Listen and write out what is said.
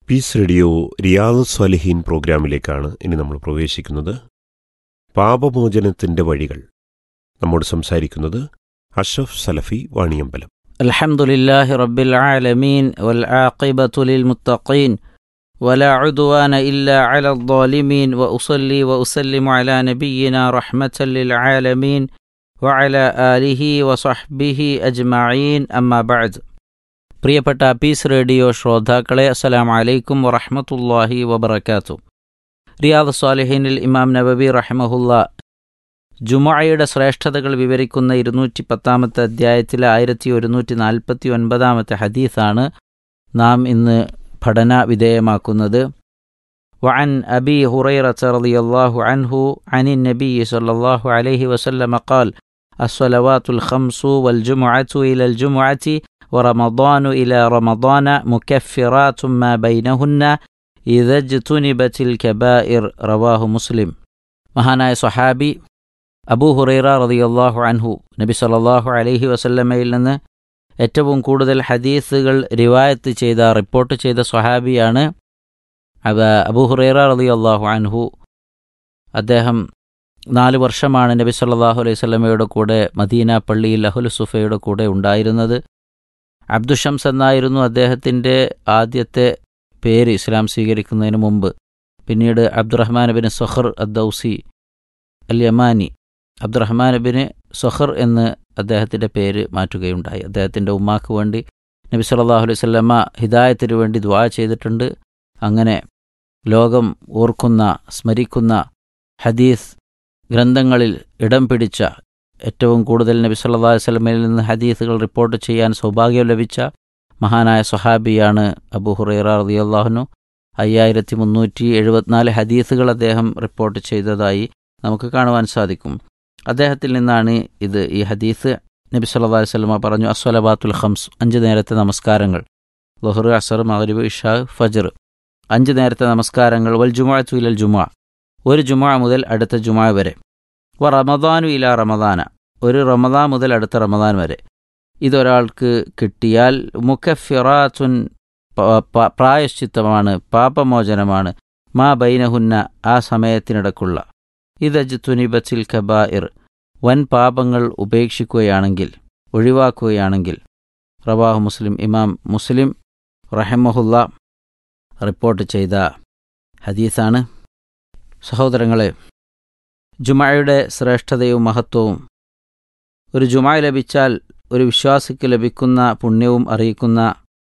piece radio Riyad Saliheen പ്രോഗ്രാമിലേക്കാണ് ഇനി നമ്മൾ പ്രവേശിക്കുന്നത് പാപമോചനത്തിൻ്റെ വഴികൾ നമ്മോട് സംസാരിക്കുന്നത് അഷ്റഫ് സലഫി വാണിയമ്പലം الحمد لله رب العالمين والعاقبة للمتقين ولا عدوان إلا على الظالمين وأصلي وأسلم على نبينا رحمة للعالمين وعلى آله وصحبه أجمعين أما بعد പ്രിയപ്പെട്ട പീസ് റേഡിയോ ശ്രോതാക്കളെ അസ്സലാം അലൈക്കും വറഹമത്തല്ലാഹി വബർക്കാത്തു റിയാദ് സ്വാലിഹീനിൽ ഇമാം നബബി റഹ്മഹുല്ല ജുമഅയുടെ ശ്രേഷ്ഠതകൾ വിവരിക്കുന്ന ഇരുന്നൂറ്റി പത്താമത്തെ അധ്യായത്തിലെ ആയിരത്തി ഒരുന്നൂറ്റി നാൽപ്പത്തി ഒൻപതാമത്തെ ഹദീസാണ് നാം ഇന്ന് പഠന വിധേയമാക്കുന്നത് وعن أبي هريرة رضي الله عنه عن النبي صلى الله عليه وسلم قال الصلوات الخمس والجمعة إلى الجمعة ورمضان إلى رمضان مكفرات ما بينهن إذا اجتنبت الكبائر رواه مسلم മഹാനായ സ്വഹാബി അബൂ ഹുറൈറ റളിയല്ലാഹു അൻഹു നബി സല്ലല്ലാഹു അലൈഹി വസല്ലമയിൽ നിന്ന് ഏറ്റവും കൂടുതൽ ഹദീസുകൾ റിവായത്ത് ചെയ്ത റിപ്പോർട്ട് ചെയ്ത സ്വഹാബിയാണ് അവ അബൂ ഹുറൈറ റളിയല്ലാഹു അൻഹു അദ്ദേഹം നാല് വർഷമാണ് നബി സല്ലല്ലാഹു അലൈഹി വസല്ലമയുടെ കൂടെ മദീന പള്ളിയിൽ അഹുൽ സുഫയുടെ കൂടെ ഉണ്ടായിരുന്നത് അബ്ദുഷംസ് എന്നായിരുന്നു അദ്ദേഹത്തിൻ്റെ ആദ്യത്തെ പേര് ഇസ്ലാം സ്വീകരിക്കുന്നതിന് മുമ്പ് പിന്നീട് Abdurahman bin Sohar Addausi al Yamani Abdurahman bin Sohar എന്ന് അദ്ദേഹത്തിൻ്റെ പേര് മാറ്റുകയുണ്ടായി അദ്ദേഹത്തിൻ്റെ ഉമ്മാക്ക് വേണ്ടി നബി സല്ലല്ലാഹു അലൈഹി വസല്ലമ ഹിദായത്തിന് വേണ്ടി ദ്വാ ചെയ്തിട്ടുണ്ട് അങ്ങനെ ലോകം ഓർക്കുന്ന സ്മരിക്കുന്ന ഹദീസ് ഗ്രന്ഥങ്ങളിൽ ഇടം പിടിച്ച ഏറ്റവും കൂടുതൽ നബി സല്ലല്ലാഹു അലൈഹി വസല്ലമയിൽ നിന്ന് ഹദീസുകൾ റിപ്പോർട്ട് ചെയ്യാൻ സൗഭാഗ്യം ലഭിച്ച മഹാനായ സ്വഹാബിയാണ് അബൂ ഹുറൈറ റളിയല്ലാഹുനു അയ്യായിരത്തി മുന്നൂറ്റി എഴുപത്തിനാല് ഹദീസുകൾ അദ്ദേഹം റിപ്പോർട്ട് ചെയ്തതായി നമുക്ക് കാണുവാൻ സാധിക്കും അദ്ദേഹത്തിൽ നിന്നാണ് ഇത് ഈ ഹദീസ് നബി സല്ലല്ലാഹു അലൈഹി വസല്ലമ പറഞ്ഞു അസ്വലബാത്തുൽ ഖംസ് അഞ്ച് നേരത്തെ നമസ്കാരങ്ങൾ ലുഹർ അസർ മഗ്രിബ് ഇഷാ ഫജർ അഞ്ച് നേരത്തെ നമസ്കാരങ്ങൾ വൽ ജുമുഅത്തു ഇലൽ ജുമുഅ ഒരു ജുമുഅ മുതൽ അടുത്ത ജുമുഅ വരെ വ റമദാനു ഇല റമദാന ഒരു റമദാൻ മുതൽ അടുത്ത റമദാൻ വരെ ഇതൊരാൾക്ക് കിട്ടിയാൽ മുഖഫിറാത്തുൻ പ്രായശ്ചിത്തമാണ് പാപമോചനമാണ് മാ ബൈനഹുന്ന ആ സമയത്തിനിടക്കുള്ള ഇതജ്തുനിബച്ചിൽ കബായിർ വൻ പാപങ്ങൾ ഉപേക്ഷിക്കുകയാണെങ്കിൽ ഒഴിവാക്കുകയാണെങ്കിൽ റവാഹു മുസ്ലിം ഇമാം മുസ്ലിം റഹമഹുല്ല റിപ്പോർട്ട് ചെയ്ത ഹദീസാണ് സഹോദരങ്ങളെ ജുമായയുടെ ശ്രേഷ്ഠതയും മഹത്വവും ഒരു ജുമായ ലഭിച്ചാൽ ഒരു വിശ്വാസിക്ക് ലഭിക്കുന്ന പുണ്യവും അറിയിക്കുന്ന